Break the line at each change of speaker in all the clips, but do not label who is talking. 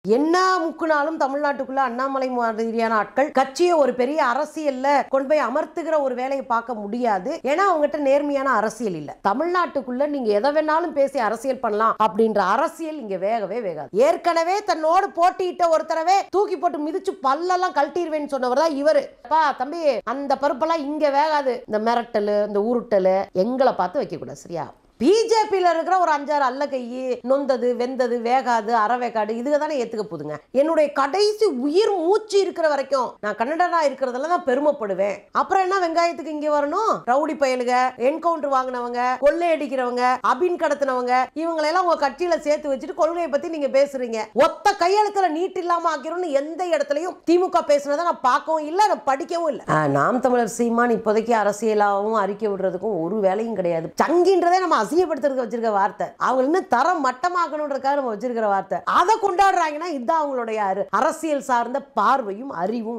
என்ன முக்குனாலும் தமிழ்நாட்டுக்குள்ள அண்ணாமலை மாதிரியான ஆட்கள் கட்சியை ஒரு பெரிய அரசியல்ல கொண்டு போய் அமர்த்துகிற ஒரு வேலையை பார்க்க முடியாது ஏன்னா அவங்ககிட்ட நேர்மையான அரசியல் இல்ல தமிழ்நாட்டுக்குள்ள நீங்க எதை வேணாலும் பேசி அரசியல் பண்ணலாம் அப்படின்ற அரசியல் இங்க வேகவே வேகாது ஏற்கனவே தன்னோடு போட்டியிட்ட ஒருத்தரவே தூக்கி போட்டு மிதிச்சு பல்லெல்லாம் கழட்டிடுவேன்னு சொன்னவர் தான் இவரு அப்பா தம்பி அந்த பருப்பெல்லாம் இங்க வேகாது இந்த மிரட்டலு இந்த உருட்டலு எங்களை பார்த்து வைக்க கூடாது சரியா பிஜேபியில் இருக்கிற ஒரு அஞ்சாறு அல்ல கையி நொந்தது வெந்தது வேகாது அறவேக்காடு இதுக தானே ஏத்துக்க போதுங்க என்னுடைய கடைசி உயிர் மூச்சு இருக்கிற வரைக்கும் நான் கன்னடனா இருக்கிறதுல தான் பெருமைப்படுவேன் அப்புறம் என்ன வெங்காயத்துக்கு இங்க வரணும் ரவுடி பயலுக என்கவுண்டர் வாங்கினவங்க கொள்ளை அடிக்கிறவங்க அபின் கடத்தினவங்க இவங்களெல்லாம் உங்க கட்சியில சேர்த்து வச்சுட்டு கொள்கையை பத்தி நீங்க பேசுறீங்க ஒத்த கையெழுத்துல நீட் இல்லாம ஆக்கிறோம்னு எந்த இடத்துலயும் திமுக பேசுனதை நான் பார்க்கவும் இல்லை நான் படிக்கவும் இல்லை ஆஹ், நாம் தமிழர் சீமான் இப்போதைக்கு அரசியலாகவும் அறிக்கை விடுறதுக்கும் ஒரு வேலையும் கிடையாது சங்கின்றதே நம்ம அசிங்கப்படுத்துறதுக்கு வச்சிருக்க வார்த்தை அவங்க இன்னும் தரம் மட்டமாக்கணுன்றதுக்காக நம்ம வச்சிருக்கிற வார்த்தை அதை கொண்டாடுறாங்கன்னா இதுதான் அவங்களுடைய அரு- அரசியல் சார்ந்த பார்வையும் அறிவும்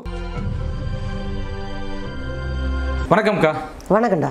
வணக்கம்க்கா
வணக்கம்டா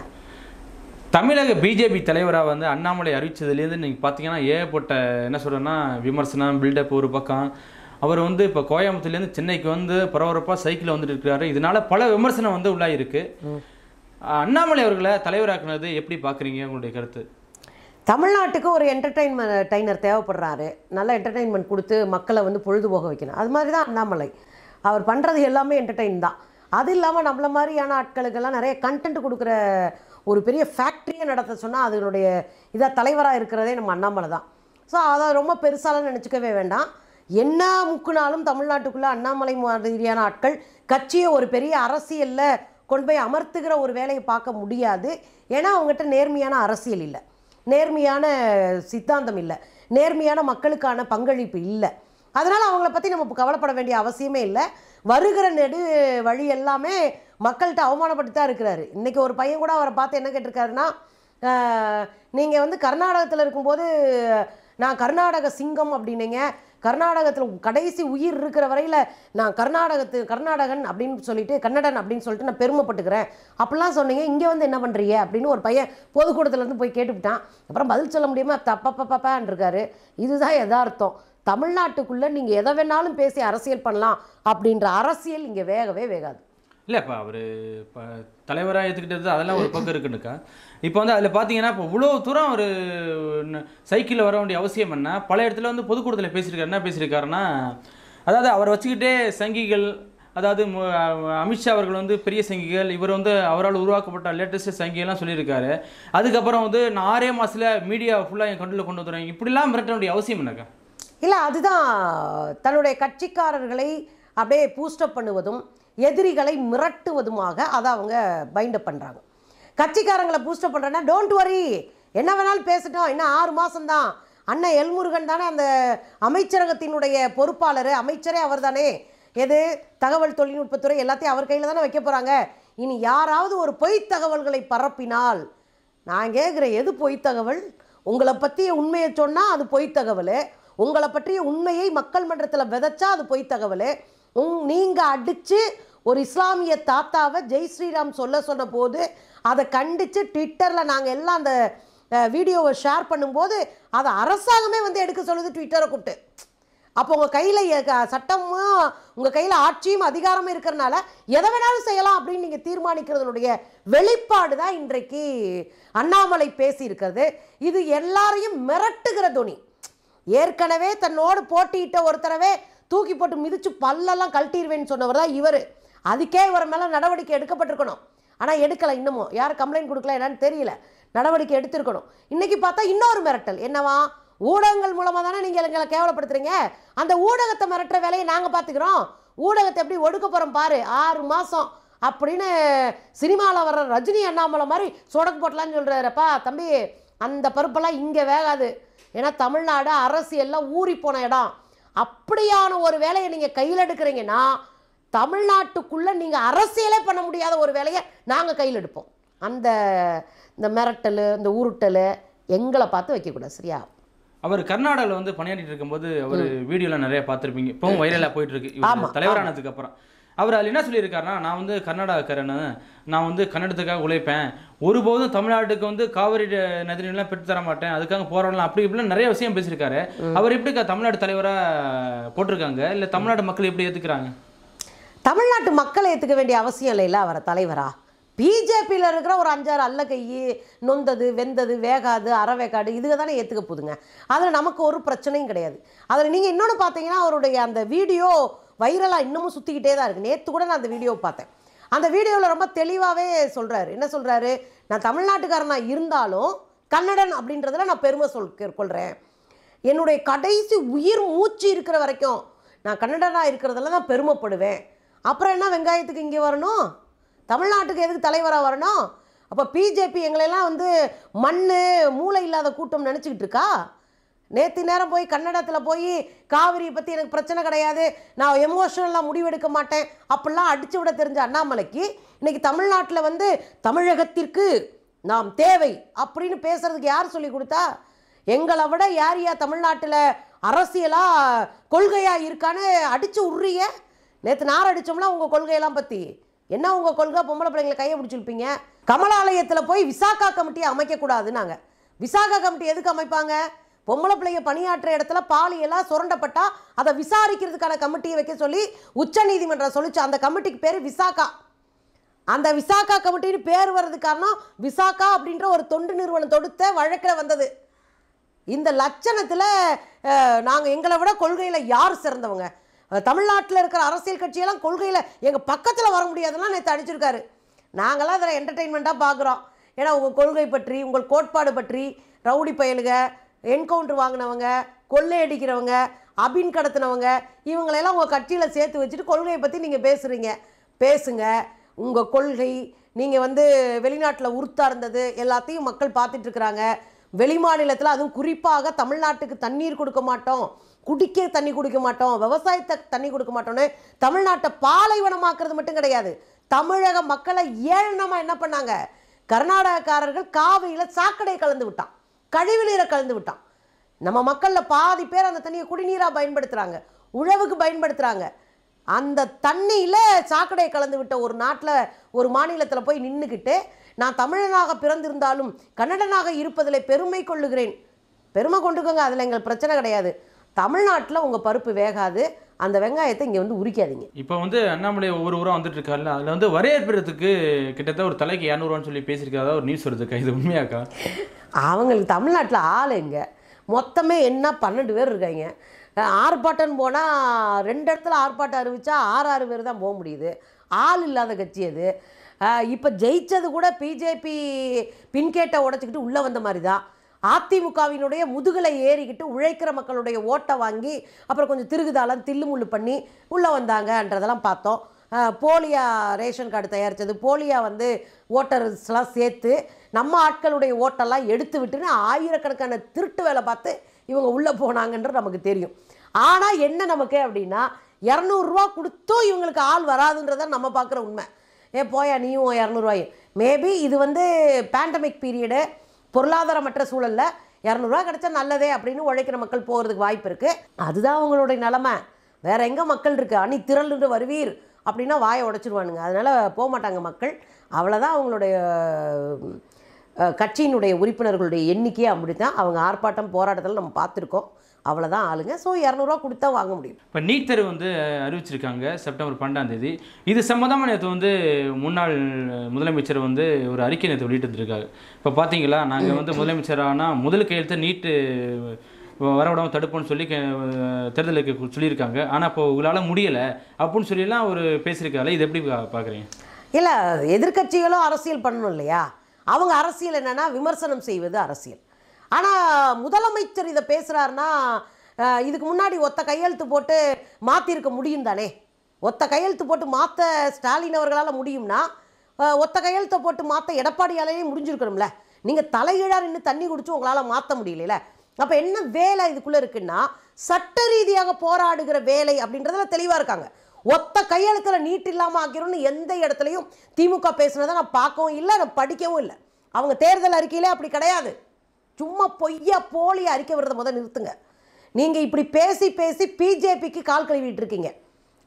தமிழக பிஜேபி தலைவராக வந்து அண்ணாமலை அறிவிச்சதுலேருந்து நீங்கள் பார்த்தீங்கன்னா ஏகப்பட்ட என்ன சொல்கிறேன்னா விமர்சனம் பில்டப் ஒரு பக்கம் அவர் வந்து இப்போ கோயம்புத்தூர்லேருந்து சென்னைக்கு வந்து பரபரப்பாக சைக்கிளில் வந்துட்டு இருக்காரு இதனால பல விமர்சனம் வந்து உள்ளாயிருக்கு அண்ணாமலை அவர்களை தலைவராக்குனது எப்படி பார்க்குறீங்க உங்களுடைய கருத்து
தமிழ்நாட்டுக்கு ஒரு என்டர்டெயின்மெண்ட் டைனர் தேவைப்படுறாரு நல்ல என்டர்டெயின்மெண்ட் கொடுத்து மக்களை வந்து பொழுதுபோக வைக்கணும் அது மாதிரி தான் அண்ணாமலை அவர் பண்ணுறது எல்லாமே என்டர்டெயின் தான் அது இல்லாமல் நம்மள மாதிரியான ஆட்களுக்கெல்லாம் நிறைய கண்டென்ட் கொடுக்குற ஒரு பெரிய ஃபேக்ட்ரியை நடத்த சொன்னால் அதனுடைய இதாக தலைவராக இருக்கிறதே நம்ம அண்ணாமலை தான் ஸோ அதை ரொம்ப பெருசாலாம் நினச்சிக்கவே வேண்டாம் என்ன முக்குனாலும் தமிழ்நாட்டுக்குள்ளே அண்ணாமலை மாதிரியான ஆட்கள் கட்சியை ஒரு பெரிய அரசியலில் கொண்டு போய் அமர்த்துகிற ஒரு வேலையை பார்க்க முடியாது ஏன்னா அவங்ககிட்ட நேர்மையான அரசியல் இல்லை நேர்மையான சித்தாந்தம் இல்லை நேர்மையான மக்களுக்கான பங்களிப்பு இல்லை அதனால் அவங்கள பற்றி நம்ம இப்ப கவலைப்பட வேண்டிய அவசியமே இல்லை வருகிற நெடு வழி எல்லாமே மக்கள்கிட்ட அவமானப்பட்டு தான் இருக்கிறாரு இன்றைக்கி ஒரு பையன் கூட அவரை பார்த்து என்ன கேட்டிருக்காருன்னா நீங்கள் வந்து கர்நாடகத்தில் இருக்கும்போது நான் கர்நாடக சிங்கம் அப்படின்னீங்க கர்நாடகத்தில் கடைசி உயிர் இருக்கிற வரையில் நான் கர்நாடகத்து கர்நாடகன் அப்படின்னு சொல்லிட்டு கன்னடன் அப்படின்னு சொல்லிட்டு நான் பெருமைப்பட்டுக்கிறேன் அப்படிலாம் சொன்னீங்க இங்கே வந்து என்ன பண்ணுறீங்க அப்படின்னு ஒரு பையன் பொதுக்கூடத்துலேருந்து போய் கேட்டுவிட்டான் அப்புறம் பதில் சொல்ல முடியுமா தப்பப்பப்பான் இருக்காரு இதுதான் யதார்த்தம் தமிழ்நாட்டுக்குள்ளே நீங்கள் எதை வேணாலும் பேசி அரசியல் பண்ணலாம் அப்படின்ற அரசியல் இங்கே வேகவே வேகாது
இல்லை இப்போ அவர் இப்போ தலைவராக ஏற்றுக்கிட்டது அதெல்லாம் ஒரு பக்கம் இருக்குன்னுக்கா இப்போ வந்து அதில் பார்த்தீங்கன்னா இப்போ இவ்வளோ தூரம் அவர் சைக்கிளில் வர வேண்டிய அவசியம் என்ன பல இடத்துல வந்து பொதுக்கூட்டத்தில் பேசியிருக்காரு என்ன பேசியிருக்காருன்னா அதாவது அவரை வச்சுக்கிட்டே சங்கிகள் அதாவது மு- அமித்ஷா அவர்கள் வந்து பெரிய சங்கிகள் இவர் வந்து அவரால் உருவாக்கப்பட்ட லேட்டஸ்ட் சங்கிகள்லாம் சொல்லியிருக்காரு அதுக்கப்புறம் வந்து நான் ஆறே மாதத்தில் மீடியா ஃபுல்லாக என் கண்ட்ரோலில் கொண்டு வந்துடுறேன் இப்படிலாம் மிரட்ட வேண்டிய அவசியம் என்னக்கா
இல்லை அதுதான் தன்னுடைய கட்சிக்காரர்களை அப்படியே பூஸ்டப் பண்ணுவதும் எதிரிகளை மிரட்டுவதுமாக அதை அவங்க பைண்டப் பண்ணுறாங்க கட்சிக்காரங்களை பூஸ்டப் பண்ணுறேன்னா டோன்ட் வரி என்ன வேணாலும் பேசட்டும் இன்னும் ஆறு மாதம்தான் அண்ணன் எல்முருகன் தானே அந்த அமைச்சரகத்தினுடைய பொறுப்பாளர் அமைச்சரே அவர் தானே எது தகவல் தொழில்நுட்பத்துறை எல்லாத்தையும் அவர் கையில் தானே வைக்க போகிறாங்க இனி யாராவது ஒரு பொய் தகவல்களை பரப்பினால் நான் கேட்குறேன் எது பொய் தகவல் உங்களை பற்றிய உண்மையை சொன்னால் அது பொய் தகவல் உங்களை பற்றிய உண்மையை மக்கள் மன்றத்தில் விதைச்சா அது பொய் தகவல் உங் நீங்கள் அடித்து ஒரு இஸ்லாமிய தாத்தாவை ஜெய் ஸ்ரீராம் சொல்ல சொன்ன போது அதை கண்டித்து ட்விட்டரில் நாங்கள் எல்லாம் அந்த அஹ், வீடியோவை ஷேர் பண்ணும்போது அதை அரசாங்கமே வந்து எடுக்க சொல்லுது ட்விட்டரை கூப்பிட்டு அப்போ உங்கள் கையில் சட்டமும் உங்கள் கையில் ஆட்சியும் அதிகாரமும் இருக்கிறனால எதை வேணாலும் செய்யலாம் அப்படின்னு நீங்கள் தீர்மானிக்கிறதுனுடைய வெளிப்பாடு தான் இன்றைக்கு அண்ணாமலை பேசியிருக்கிறது இது எல்லாரையும் மிரட்டுகிற துணி ஏற்கனவே தன்னோடு போட்டியிட்ட ஒருத்தரவே தூக்கி போட்டு மிதிச்சு பல்லெல்லாம் கழட்டிடுவேன்னு சொன்னவர் தான் இவர் அதுக்கே இவர் மேலே நடவடிக்கை எடுக்கப்பட்டிருக்கணும் ஆனால் எடுக்கலை இன்னமும் யார் கம்ப்ளைண்ட் கொடுக்கல என்னன்னு தெரியல நடவடிக்கை எடுத்திருக்கணும் இன்னைக்கு பார்த்தா இன்னொரு மிரட்டல் என்னவா ஊடகங்கள் மூலமாக தானே நீங்கள் எங்களை கேவலப்படுத்துறீங்க அந்த ஊடகத்தை மிரட்டுற வேலையை நாங்கள் பார்த்துக்கிறோம் ஊடகத்தை எப்படி ஒடுக்க போகிறோம் பாரு ஆறு மாதம் அப்படின்னு சினிமாவில் வர்ற ரஜினி அண்ணாமலை மாதிரி சொடக்கு போட்டலான்னு சொல்கிறாரப்பா தம்பி அந்த பருப்பெல்லாம் இங்கே வேகாது ஏன்னா தமிழ்நாடு அரசியலில் ஊறி போன இடம் அப்படியான ஒரு வேலையை நீங்கள் கையில் எடுக்கிறீங்கன்னா தமிழ்நாட்டுக்குள்ளே நீங்கள் அரசியலே பண்ண முடியாத ஒரு வேலையை நாங்கள் கையில் எடுப்போம் அந்த இந்த மிரட்டல் இந்த உருட்டல் எங்களை பார்த்து வைக்கக்கூடாது சரியா
அவர் கர்நாடகாவில் வந்து பணியாற்றிட்டு இருக்கும்போது அவர் வீடியோலாம் நிறைய பார்த்துருப்பீங்க இப்பவும் வைரலாக போயிட்டு இருக்கு
ஆமா,
இவர் தலைவரானதுக்கு அப்புறம் அவர் அதில் என்ன சொல்லியிருக்காருன்னா நான் வந்து கர்நாடகக்காரனு நான் வந்து கன்னடத்துக்காக உழைப்பேன் ஒருபோதும் தமிழ்நாட்டுக்கு வந்து காவிரி நதிநீர்லாம் பெற்று தர மாட்டேன் அதுக்காக போராடலாம் அப்படி இப்படிலாம் நிறைய விஷயம் பேசியிருக்காரு அவர் எப்படி தமிழ்நாடு தலைவராக போட்டிருக்காங்க இல்லை தமிழ்நாடு மக்கள் எப்படி ஏற்றுக்கிறாங்க
தமிழ்நாட்டு மக்களை ஏற்றுக்க வேண்டிய அவசியம் இல்லைல்ல அவரை தலைவரா பிஜேபியில் இருக்கிற ஒரு அஞ்சாறு அல்ல கை நொந்தது வெந்தது வேகாது அறவேக்காடு இதுக தானே ஏற்றுக்க போதுங்க அதில் நமக்கு ஒரு பிரச்சனையும் கிடையாது அதில் நீங்கள் இன்னொன்று பார்த்தீங்கன்னா அவருடைய அந்த வீடியோ வைரலாக இன்னமும் சுற்றிக்கிட்டே தான் இருக்குது நேற்று கூட நான் அந்த வீடியோவை பார்த்தேன் அந்த வீடியோவில் ரொம்ப தெளிவாகவே சொல்கிறாரு என்ன சொல்கிறாரு நான் தமிழ்நாட்டுக்காரனாக இருந்தாலும் கன்னடன் அப்படின்றதுல நான் பெருமை சொல் கொள்கிறேன் என்னுடைய கடைசி உயிர் மூச்சு இருக்கிற வரைக்கும் நான் கன்னடனாக இருக்கிறதுல தான் பெருமைப்படுவேன் அப்புறம் என்ன வெங்காயத்துக்கு இங்கே வரணும் தமிழ்நாட்டுக்கு எதுக்கு தலைவராக வரணும் அப்போ பிஜேபி எங்களையெல்லாம் வந்து மண் மூளை இல்லாத கூட்டம் நினச்சிக்கிட்டு இருக்கா நேற்று நேரம் போய் கன்னடத்தில் போய் காவிரியை பற்றி எனக்கு பிரச்சனை கிடையாது நான் எமோஷனலாக முடிவெடுக்க மாட்டேன் அப்படிலாம் அடிச்சு விட தெரிஞ்ச அண்ணாமலைக்கு இன்னைக்கு தமிழ்நாட்டில் வந்து தமிழகத்திற்கு நாம் தேவை அப்படின்னு பேசுறதுக்கு யார் சொல்லி கொடுத்தா எங்களை விட யார் யா தமிழ்நாட்டில் அரசியலாக கொள்கையாக இருக்கான்னு அடிச்சு உர்றிய நேற்று நார் அடிச்சோம்னா உங்கள் கொள்கையெல்லாம் பற்றி என்ன உங்கள் கொள்கை பொம்பளை பிள்ளைங்களை கையை பிடிச்சிருப்பீங்க கமலாலயத்தில் போய் விசாகா கமிட்டியை அமைக்கக்கூடாது நாங்கள் விசாகா கமிட்டி எதுக்கு அமைப்பாங்க பொம்பளை பிள்ளைங்க பணியாற்ற இடத்துல பாலியெல்லாம் சுரண்டப்பட்டா அதை விசாரிக்கிறதுக்கான கமிட்டியை வைக்க சொல்லி உச்சநீதிமன்றம் சொல்லிச்சு அந்த கமிட்டிக்கு பேர் விசாகா அந்த விசாகா கமிட்டின்னு பேர் வர்றதுக்கு காரணம் விசாகா அப்படின்ற ஒரு தொண்டு நிறுவனம் தொடுத்த வழக்கில் வந்தது இந்த லட்சணத்தில் நாங்கள் எங்களை விட கொள்கையில் யார் சிறந்தவங்க தமிழ்நாட்டில் இருக்கிற அரசியல் கட்சியெல்லாம் கொள்கையில் எங்கள் பக்கத்தில் வர முடியாதுன்னா நேற்று அடிச்சிருக்காரு நாங்களாம் அதில் என்டர்டெயின்மெண்ட்டாக பார்க்குறோம் ஏன்னா உங்கள் கொள்கை பற்றி உங்கள் கோட்பாடு பற்றி ரவுடி பயலுக என்கவுண்டர் வாங்கினவங்க கொள்ளையடிக்கிறவங்க அபின் கடத்தினவங்க இவங்களெல்லாம் உங்கள் கட்சியில் சேர்த்து வச்சுட்டு கொள்கையை பற்றி நீங்கள் பேசுகிறீங்க பேசுங்க உங்கள் கொள்கை நீங்கள் வந்து வெளிநாட்டில் உருத்தா இருந்தது எல்லாத்தையும் மக்கள் பார்த்துட்டு இருக்கிறாங்க வெளிமாநிலத்தில் அதுவும் குறிப்பாக தமிழ்நாட்டுக்கு தண்ணீர் கொடுக்க மாட்டோம் குடிக்க தண்ணி குடிக்க மாட்டோம் விவசாயத்தை தண்ணி கொடுக்க மாட்டோம்னு தமிழ்நாட்டை பாலைவனமாக்குறது மட்டும் கிடையாது தமிழக மக்களை ஏளனமாக என்ன பண்ணாங்க கர்நாடகக்காரர்கள் காவிரியில் சாக்கடை கலந்து விட்டான் கழிவுநீரை கலந்து விட்டான் நம்ம மக்களில் பாதி பேர் அந்த தண்ணியை குடிநீராக பயன்படுத்துகிறாங்க உழவுக்கு பயன்படுத்துகிறாங்க அந்த தண்ணியில் சாக்கடையை கலந்து விட்ட ஒரு நாட்டில் ஒரு மாநிலத்தில் போய் நின்றுக்கிட்டு நான் தமிழனாக பிறந்திருந்தாலும் கன்னடனாக இருப்பதில் பெருமை கொள்ளுகிறேன் பெருமை கொண்டுக்கோங்க அதில் எங்களுக்கு பிரச்சனை கிடையாது தமிழ்நாட்டில் உங்கள் பருப்பு வேகாது அந்த வெங்காயத்தை இங்கே வந்து உரிக்காதீங்க
இப்போ வந்து அண்ணாமலை ஒவ்வொரு ஊராக வந்துட்டு இருக்காருல்ல அதில் வந்து வரவேற்புறதுக்கு கிட்டத்தட்ட ஒரு தலைக்கு இரநூறுவான்னு சொல்லி பேசியிருக்காதா ஒரு நியூஸ் வருதுக்கா இது உண்மையாக்கா
அவங்களுக்கு தமிழ்நாட்டில் ஆள் எங்க மொத்தமே என்ன பன்னெண்டு பேர் இருக்காங்க அஹ் ஆர்ப்பாட்டம் போனால் ரெண்டு இடத்துல ஆர்ப்பாட்டம் அறிவிச்சா ஆறு ஆறு பேர் தான் போக முடியுது ஆள் இல்லாத கட்சி அது இப்போ ஜெயிச்சது கூட பிஜேபி பின்கேட்டை உடச்சிக்கிட்டு உள்ளே வந்த மாதிரி தான் அதிமுகவினுடைய முதுகலை ஏறிக்கிட்டு உழைக்கிற மக்களுடைய ஓட்டை வாங்கி அப்புறம் கொஞ்சம் திருகுதாளம் தில்லுமுள்ளு பண்ணி உள்ளே வந்தாங்கன்றதெல்லாம் பார்த்தோம் அஹ் போலியா ரேஷன் கார்டு தயாரித்தது போலியா வந்து ஓட்டர்ஸ்லாம் சேர்த்து நம்ம ஆட்களுடைய ஓட்டெல்லாம் எடுத்து விட்டுன்னு ஆயிரக்கணக்கான திருட்டு வேலை பார்த்து இவங்க உள்ளே போனாங்கன்றது நமக்கு தெரியும் ஆனால் என்ன நமக்கு அப்படின்னா இரநூறுவா கொடுத்தும் இவங்களுக்கு ஆள் வராதுன்றதை நம்ம பார்க்குற உண்மை ஏ போயா நீயும் இரநூறுவாயும் மேபி இது வந்து பேண்டமிக் பீரியடு பொருளாதாரமற்ற சூழல்ல இரநூறுவா கிடைச்சா நல்லதே அப்படின்னு உழைக்கிற மக்கள் போகிறதுக்கு வாய்ப்பு இருக்குது அதுதான் அவங்களுடைய நிலமை வேற எங்கே மக்கள் இருக்கு அணி திரள்னு வருவீர் அப்படின்னா வாயை உடைச்சிருவானுங்க அதனால போக மாட்டாங்க மக்கள் அவ்வளோதான் அவங்களுடைய அஹ், கட்சியினுடைய உறுப்பினர்களுடைய எண்ணிக்கையே அப்படி தான் அவங்க ஆர்ப்பாட்டம் போராட்டத்தில் நம்ம பார்த்துருக்கோம் அவ்வளோதான் ஆளுங்க ஸோ இரநூறுவா கொடுத்தா வாங்க முடியும்
இப்போ நீட் தேர்வு வந்து அறிவிச்சிருக்காங்க செப்டம்பர் பன்னெண்டாம் தேதி இது சம்மந்தமாக நேற்று வந்து முன்னாள் முதலமைச்சர் வந்து ஒரு அறிக்கை நேற்று வெளியிட்டிருக்காங்க இப்போ பார்த்தீங்களா நாங்கள் வந்து முதலமைச்சர் ஆனால் முதல் கையெழுத்து நீட்டு வரவிடாம தடுப்போம்னு சொல்லி கே- தேர்தலுக்கு கு- சொல்லியிருக்காங்க ஆனால் இப்போ உங்களால் முடியலை அப்படின்னு சொல்லிலாம் ஒரு பேசியிருக்காரு இது எப்படி பா- பார்க்குறீங்க
இல்லை எதிர்க்கட்சிகளும் அரசியல் பண்ணணும் இல்லையா அவங்க அரசியல் என்னன்னா விமர்சனம் செய்வது அரசியல் ஆனால் முதலமைச்சர் இதை பேசுகிறாருன்னா இதுக்கு முன்னாடி ஒத்த கையெழுத்து போட்டு மாற்றிருக்க முடியும் தானே ஒத்த கையெழுத்து போட்டு மாற்ற ஸ்டாலின் அவர்களால் முடியும்னா அஹ், ஒத்த கையெழுத்தை போட்டு மாற்ற எடப்பாடியாலேயே முடிஞ்சிருக்கணும்ல நீங்கள் தலைகீழாக நின்று தண்ணி குடிச்சு உங்களால் மாற்ற முடியல அப்போ என்ன வேலை இதுக்குள்ளே இருக்குன்னா சட்ட ரீதியாக போராடுகிற வேலை அப்படின்றதுல தெளிவாக இருக்காங்க ஒத்த கையெழுத்தில் நீட் இல்லாமல் ஆக்கிறோம்னு எந்த இடத்துலையும் திமுக பேசுனதை நான் பார்க்கவும் இல்லை நான் படிக்கவும் இல்லை அவங்க தேர்தல் அறிக்கையிலே அப்படி கிடையாது சும்மா பொய்யா போலி அறிக்கை விடுறத முதல் நிறுத்துங்க நீங்கள் இப்படி பேசி பேசி பிஜேபிக்கு கால் கழுவிட்டு இருக்கீங்க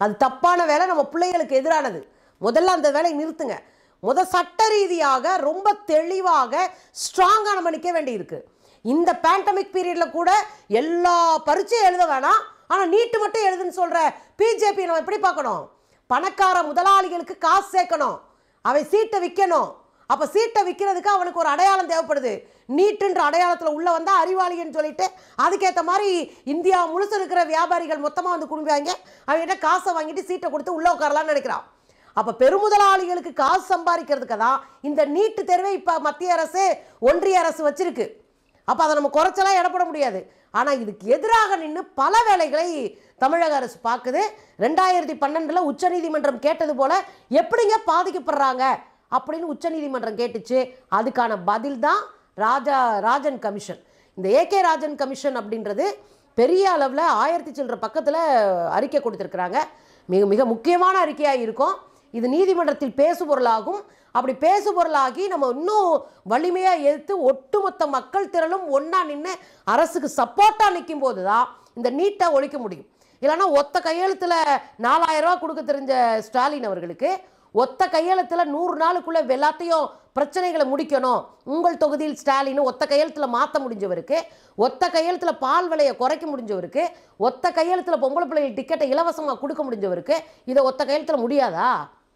அது தப்பான வேலை நம்ம பிள்ளைகளுக்கு எதிரானது முதல்ல அந்த வேலையை நிறுத்துங்க முத சட்ட ரீதியாக ரொம்ப தெளிவாக ஸ்ட்ராங்காக நம்ம நிற்க வேண்டியிருக்கு இந்த பேண்டமிக் பீரியடில் கூட எல்லா பரீட்சையும் எழுத வேணாம் ஆனால் நீட்டு மட்டும் எழுதுன்னு சொல்கிற பிஜேபி நம்ம எப்படி பார்க்கணும் பணக்கார முதலாளிகளுக்கு காசு சேர்க்கணும் அவன் சீட்டை விற்கணும் அப்போ சீட்டை விற்கிறதுக்கு அவனுக்கு ஒரு அடையாளம் தேவைப்படுது நீட்டுன்ற அடையாளத்தில் உள்ளே வந்தால் அறிவாளின்னு சொல்லிட்டு அதுக்கேற்ற மாதிரி இந்தியா முழுசு இருக்கிற வியாபாரிகள் மொத்தமாக வந்து குடும்புவாங்க அவங்ககிட்ட காசை வாங்கிட்டு சீட்டை கொடுத்து உள்ளே உட்காரலாம்னு நினைக்கிறான் அப்போ பெருமுதலாளிகளுக்கு காசு சம்பாதிக்கிறதுக்கு தான் இந்த நீட்டு தேர்வை இப்போ மத்திய அரசு ஒன்றிய அரசு வச்சிருக்கு அப்போ அதை நம்ம குறைச்சலாம் இடப்பட முடியாது ஆனால் இதுக்கு எதிராக நின்று பல வேலைகளை தமிழக அரசு பார்க்குது ரெண்டாயிரத்தி பன்னெண்டில் உச்சநீதிமன்றம் கேட்டது போல எப்படிங்க பாதிக்கப்படுறாங்க அப்படின்னு உச்சநீதிமன்றம் கேட்டுச்சு அதுக்கான பதில் தான் ராஜா ராஜன் கமிஷன் இந்த ஏகே ராஜன் கமிஷன் அப்படின்றது பெரிய அளவில் ஆயிரத்தி சில்லற பக்கத்தில் அறிக்கை கொடுத்துருக்குறாங்க மிக மிக முக்கியமான அறிக்கையாக இருக்கும் இது நீதிமன்றத்தில் பேசுபொருளாகும் அப்படி பேசுபொருளாகி நம்ம இன்னும் வலிமையாக எதிர்த்து ஒட்டுமொத்த மக்கள் திரளும் ஒன்றா நின்று அரசுக்கு சப்போர்ட்டாக நிற்கும் போது தான் இந்த நீட்டை ஒழிக்க முடியும் இல்லைன்னா ஒத்த கையெழுத்தில் நாலாயிரம் ரூபாய் கொடுக்க தெரிஞ்ச ஸ்டாலின் அவர்களுக்கு ஒத்த கையெழுத்தில் நூறு நாளுக்குள்ளே எல்லாத்தையும் பிரச்சனைகளை முடிக்கணும் உங்கள் தொகுதியில் ஸ்டாலின் ஒத்த கையெழுத்தில் மாற்ற முடிஞ்சவருக்கு ஒத்த கையெழுத்தில் பால் விலையை குறைக்க முடிஞ்சவருக்கு ஒத்த கையெழுத்தில் பொம்பளை பிள்ளைகள் டிக்கெட்டை இலவசமாக கொடுக்க முடிஞ்சவருக்கு இதை ஒத்த கையெழுத்தில் முடியாதா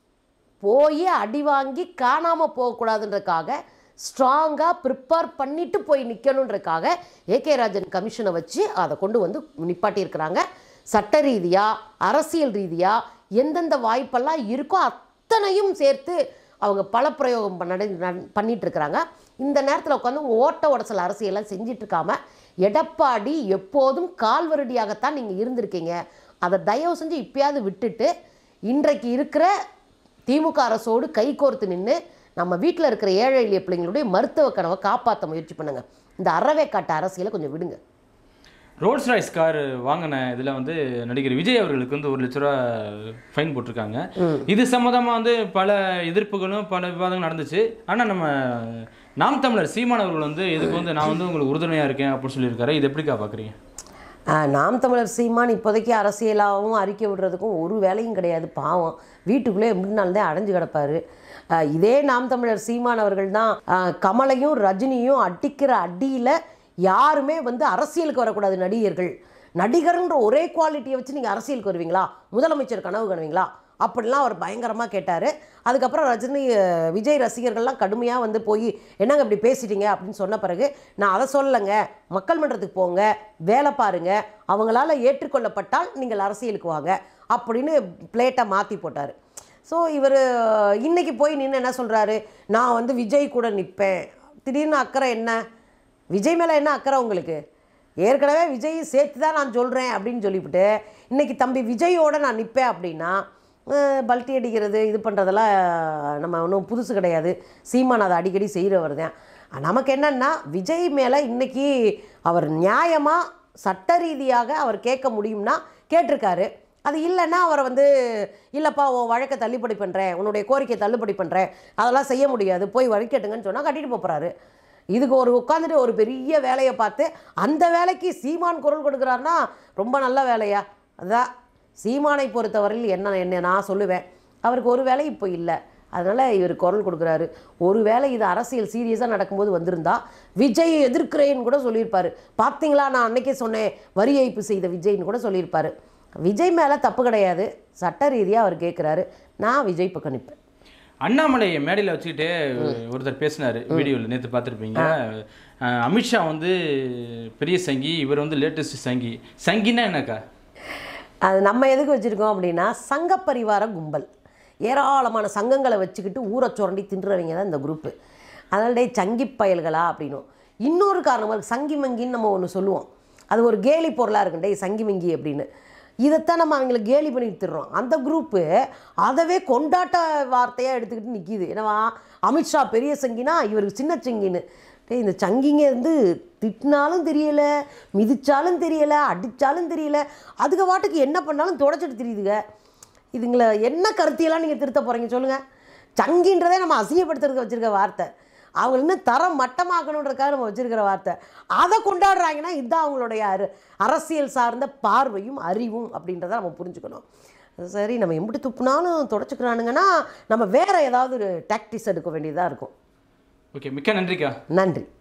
போய் அடி வாங்கி காணாமல் போகக்கூடாதுன்றதுக்காக ஸ்ட்ராங்காக ப்ரிப்பேர் பண்ணிட்டு போய் நிற்கணுன்றதுக்காக ஏகே ராஜன் கமிஷனை வச்சு அதை கொண்டு வந்து நிப்பாட்டியிருக்கிறாங்க சட்ட ரீதியாக அரசியல் ரீதியாக எந்தெந்த வாய்ப்பெல்லாம் இருக்கோ அத்தனையும் சேர்த்து அவங்க பல பிரயோகம் பண்ண நட- பண்ணிட்டு இருக்கிறாங்க இந்த நேரத்தில் உட்காந்து ஓட்ட உடசல் அரசியலாம் செஞ்சிட்டு இருக்காம எடப்பாடி எப்போதும் கால்வரடியாகத்தான் நீங்கள் இருந்திருக்கீங்க அதை தயவு செஞ்சு இப்பயாவது விட்டுட்டு இன்றைக்கு இருக்கிற திமுக அரசோடு கைகோர்த்து நின்று நம்ம வீட்டில் இருக்கிற ஏழை எளிய பிள்ளைங்களுடைய மருத்துவ கனவை காப்பாற்ற முயற்சி பண்ணுங்க இந்த அறவே காட்ட அரசியலை கொஞ்சம் விடுங்க
ரோல்ஸ் ராய்ஸ் கார் வாங்கின இதில் வந்து நடிகர் விஜய் அவர்களுக்கு வந்து ஒரு லட்ச ரூபா ஃபைன் போட்டிருக்காங்க இது சம்மந்தமாக வந்து பல எதிர்ப்புகளும் பல விவாதங்களும் நடந்துச்சு ஆனால் நம்ம நாம் தமிழர் சீமான் அவர்கள் வந்து இதுக்கு வந்து நான் வந்து உங்களுக்கு உறுதுணையாக இருக்கேன் அப்படின்னு சொல்லியிருக்காரு இது எப்படிக்கா பார்க்குறீங்க
ஆஹ், நாம் தமிழர் சீமான் இப்போதைக்கு அரசியலாகவும் அறிக்கை விடுறதுக்கும் ஒரு வேலையும் கிடையாது பாவம் வீட்டுக்குள்ளே எப்படி நாள் தான் அடைஞ்சு கிடப்பாரு ஆஹ், இதே நாம் தமிழர் சீமான் அவர்கள் தான் ஆஹ், கமலையும் ரஜினியும் அடிக்கிற அடியில் யாருமே வந்து அரசியலுக்கு வரக்கூடாது நடிகர்கள் நடிகர்ன்ற ஒரே குவாலிட்டியை வச்சு நீங்கள் அரசியலுக்கு வருவீங்களா முதலமைச்சர் கனவு காணுவீங்களா அப்படிலாம் அவர் பயங்கரமாக கேட்டார் அதுக்கப்புறம் ரஜினி அஹ், விஜய் ரசிகர்கள்லாம் கடுமையாக வந்து போய் என்னங்க இப்படி பேசிட்டீங்க அப்படின்னு சொன்ன பிறகு நான் அதை சொல்லலைங்க மக்கள் மன்றத்துக்கு போங்க வேலை பாருங்க அவங்களால ஏற்றுக்கொள்ளப்பட்டால் நீங்கள் அரசியலுக்கு வாங்க அப்படின்னு பிளேட்டை மாற்றி போட்டார் ஸோ இவர் இன்னைக்கு போய் நின்று என்ன சொல்கிறாரு நான் வந்து விஜய் கூட நிற்பேன் திடீர்னு அக்கறை என்ன விஜய் மேலே என்ன அக்கறை உங்களுக்கு ஏற்கனவே விஜய் சேர்த்து தான் நான் சொல்கிறேன் அப்படின்னு சொல்லிவிட்டு இன்னைக்கு தம்பி விஜயோட நான் நிற்பேன் அப்படின்னா அஹ், பல்ட்டி அடிக்கிறது இது பண்ணுறதெல்லாம் நம்ம ஒன்றும் புதுசு கிடையாது சீமான் அதை அடிக்கடி செய்கிறவர் தான் நமக்கு என்னன்னா விஜய் மேலே இன்னைக்கு அவர் நியாயமாக சட்ட ரீதியாக அவர் கேட்க முடியும்னா கேட்டிருக்காரு அது இல்லைன்னா அவரை வந்து இல்லைப்பா உன் வழக்கை தள்ளுபடி பண்ணுறேன் உன்னுடைய கோரிக்கையை தள்ளுபடி பண்ணுறேன் அதெல்லாம் செய்ய முடியாது போய் வழிகட்டுங்கன்னு சொன்னால் கட்டிட்டு போகிறாரு இதுக்கு ஒரு உட்காந்துட்டு ஒரு பெரிய வேலையை பார்த்து அந்த வேலைக்கு சீமான் குரல் கொடுக்குறாருன்னா ரொம்ப நல்ல வேலையா அதான் சீமானை பொறுத்தவரையில் என்ன என்ன நான் சொல்லுவேன் அவருக்கு ஒரு வேலை இப்போ இல்லை அதனால் இவர் குரல் கொடுக்குறாரு ஒரு வேளை இது அரசியல் சீரியஸாக நடக்கும்போது வந்திருந்தா விஜய் எதிர்க்கிறேன்னு கூட சொல்லியிருப்பாரு பார்த்தீங்களா நான் அன்னைக்கே சொன்னேன் வரி ஏய்ப்பு செய்த விஜய்னு கூட சொல்லியிருப்பாரு விஜய் மேலே தப்பு கிடையாது சட்ட ரீதியாக அவர் கேட்குறாரு நான் விஜய் பக்கம் நிற்பேன்
அண்ணாமலையை மேடையில் வச்சுக்கிட்டே ஒருத்தர் பேசினார் வீடியோவில் நேற்று பார்த்துருப்பீங்க அஹ் அமித்ஷா வந்து பெரிய சங்கி இவர் வந்து லேட்டஸ்ட் சங்கி சங்கின்னா என்னக்கா
அது நம்ம எதுக்கு வச்சுருக்கோம் அப்படின்னா சங்க பரிவார கும்பல் ஏராளமான சங்கங்களை வச்சுக்கிட்டு ஊரை சுரண்டி தின்றுறவங்க தான் இந்த குரூப்பு அதனால டேய் சங்கி பயல்களா அப்படின்னும் இன்னொரு காரணம் இருக்கு, சங்கி மங்கின்னு நம்ம ஒன்று சொல்லுவோம் அது ஒரு கேலி பொருளாக இருக்கும் டேய் சங்கி மங்கி அப்படின்னு இதைத்தான் நம்ம அவங்கள கேலி பண்ணிட்டு திடுறோம் அந்த குரூப்பு அதவே கொண்டாட்ட வார்த்தையாக எடுத்துக்கிட்டு நிற்கிது என்னவா அமித்ஷா பெரிய சங்கினா இவருக்கு சின்ன சங்கின்னு டேய் இந்த சங்கிங்க வந்து திட்டினாலும் தெரியல மிதிச்சாலும் தெரியல அடித்தாலும் தெரியல அதுக்கு வாட்டுக்கு என்ன பண்ணாலும் தொடச்சிட்டு தெரியுதுங்க இதுங்களை என்ன கருத்தியெல்லாம் நீங்கள் திருத்த போகிறீங்க சொல்லுங்கள் சங்கின்றதே நம்ம அசிங்கப்படுத்துறதுக்கு வச்சுருக்க வார்த்தை அவங்க இன்னும் தரம் மட்டமாக்கணுன்றதுக்காக நம்ம வச்சுருக்கிற வார்த்தை அதை கொண்டாடுறாங்கன்னா இதுதான் அவங்களுடைய அரு அரசியல் சார்ந்த பார்வையும் அறிவும் அப்படின்றத நம்ம புரிஞ்சுக்கணும் சரி நம்ம எப்படி துப்புனாலும் தொடச்சிக்கிறானுங்கன்னா நம்ம வேற ஏதாவது ஒரு டாக்டிஸ் எடுக்க வேண்டியதாக இருக்கும்
ஓகே மிக்க நன்றிக்கா
நன்றி